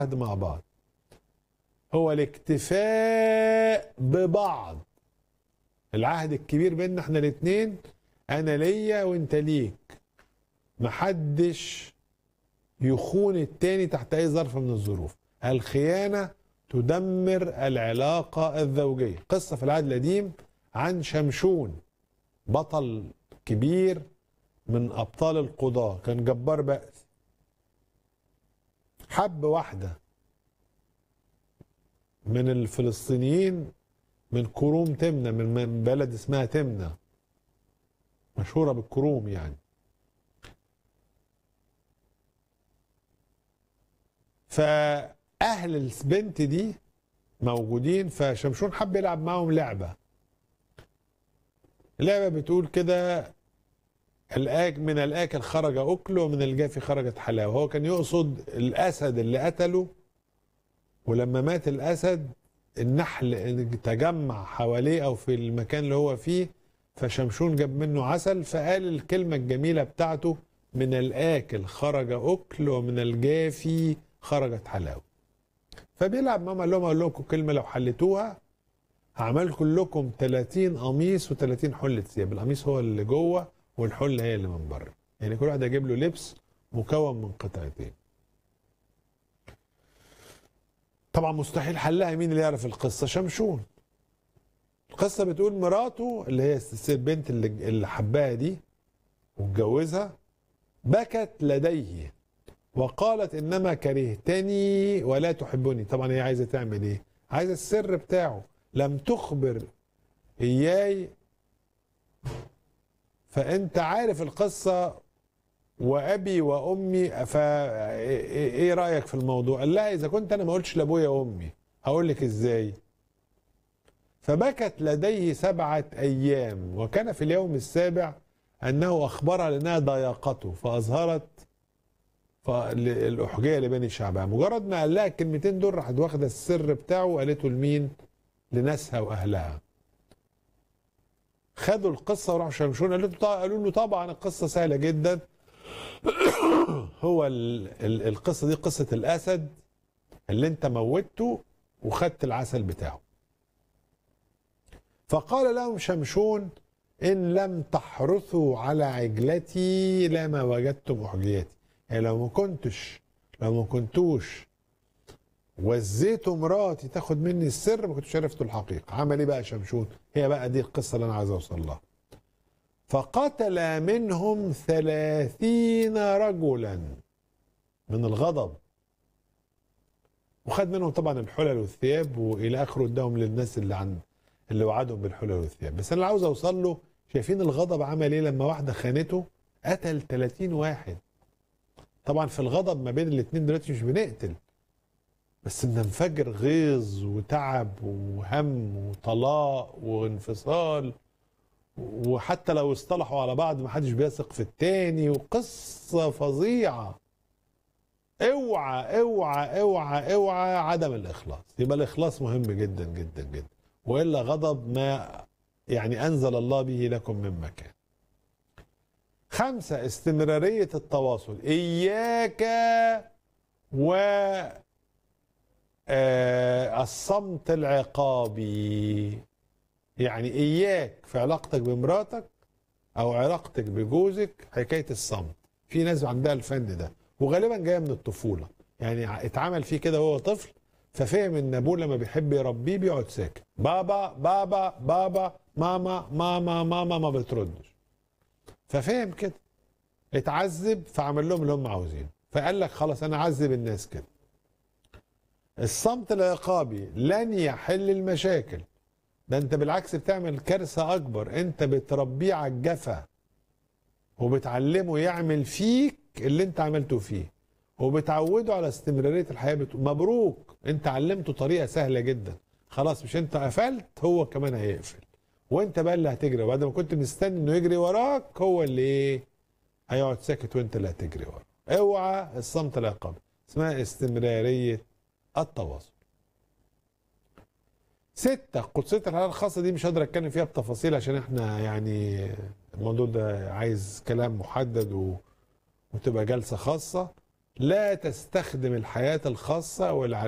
مع بعض هو الاكتفاء ببعض العهد الكبير بيننا احنا الاثنين انا ليا وانت ليك محدش يخون التاني تحت اي ظرف من الظروف الخيانه تدمر العلاقه الزوجيه قصه في العهد القديم عن شمشون بطل كبير من ابطال القضاه كان جبار بأس حب واحده من الفلسطينيين من كروم تمنى من بلد اسمها تمنى مشهورة بالكروم يعني فأهل البنت دي موجودين فشمشون حب يلعب معاهم لعبة اللعبة بتقول كده الآك من الآكل خرج أكل ومن الجافي خرجت حلاوة هو كان يقصد الأسد اللي قتله ولما مات الأسد النحل تجمع حواليه أو في المكان اللي هو فيه فشمشون جاب منه عسل فقال الكلمة الجميلة بتاعته من الآكل خرج أكل ومن الجافي خرجت حلاوة فبيلعب معاهم قال لهم أقول لكم كلمة لو حلتوها هعمل كلكم 30 قميص و30 حلة ثياب القميص هو اللي جوه والحلة هي اللي من بره يعني كل واحد هيجيب له لبس مكون من قطعتين طبعا مستحيل حلها مين اللي يعرف القصة شمشون القصة بتقول مراته اللي هي البنت اللي اللي حباها دي واتجوزها بكت لديه وقالت انما كرهتني ولا تحبني طبعا هي عايزه تعمل ايه عايزه السر بتاعه لم تخبر اياي فانت عارف القصه وابي وامي فا ايه رايك في الموضوع قال لها اذا كنت انا ما قلتش لابويا وامي هقول لك ازاي فبكت لديه سبعة أيام وكان في اليوم السابع أنه أخبرها لأنها ضايقته فأظهرت الأحجية لبني شعبها مجرد ما قال لها الكلمتين دول راحت واخدة السر بتاعه وقالته لمين لناسها وأهلها خدوا القصة وراحوا شمشون قالوا له طبعا القصة سهلة جدا هو ال ال القصة دي قصة الأسد اللي انت موتته وخدت العسل بتاعه فقال لهم شمشون إن لم تحرثوا على عجلتي لما وجدتم أحجيتي يعني لو ما كنتش لو ما كنتوش وزيتوا مراتي تاخد مني السر ما كنتش عرفتوا الحقيقة عمل ايه بقى شمشون هي بقى دي القصة اللي أنا عايز أوصل لها فقتل منهم ثلاثين رجلا من الغضب وخد منهم طبعا الحلل والثياب والى اخره اداهم للناس اللي عند اللي وعدهم بالحلل والثياب بس انا اللي عاوز اوصل له شايفين الغضب عمل ايه لما واحده خانته قتل 30 واحد طبعا في الغضب ما بين الاثنين دلوقتي مش بنقتل بس بننفجر غيظ وتعب وهم وطلاق وانفصال وحتى لو اصطلحوا على بعض ما حدش بيثق في التاني وقصة فظيعة اوعى اوعى اوعى اوعى عدم الاخلاص يبقى الاخلاص مهم جدا جدا جدا والا غضب ما يعني انزل الله به لكم من مكان خمسة استمرارية التواصل إياك و الصمت العقابي يعني إياك في علاقتك بمراتك أو علاقتك بجوزك حكاية الصمت في ناس عندها الفن ده وغالبا جاية من الطفولة يعني اتعمل فيه كده وهو طفل ففهم ان ابوه لما بيحب يربيه بيقعد ساكت بابا بابا بابا ماما ماما ماما ما بتردش ففهم كده اتعذب فعمل لهم اللي هم عاوزينه فقال لك خلاص انا اعذب الناس كده الصمت العقابي لن يحل المشاكل ده انت بالعكس بتعمل كارثه اكبر انت بتربيه على الجفا وبتعلمه يعمل فيك اللي انت عملته فيه وبتعوده على استمراريه الحياه بت... مبروك انت علمته طريقه سهله جدا خلاص مش انت قفلت هو كمان هيقفل وانت بقى اللي هتجري وبعد ما كنت مستني انه يجري وراك هو اللي ايه هيقعد ساكت وانت اللي هتجري وراه اوعى الصمت العقابي اسمها استمراريه التواصل ستة قدسية الحالة الخاصة دي مش هقدر اتكلم فيها بتفاصيل عشان احنا يعني الموضوع ده عايز كلام محدد و... وتبقى جلسة خاصة لا تستخدم الحياه الخاصه والع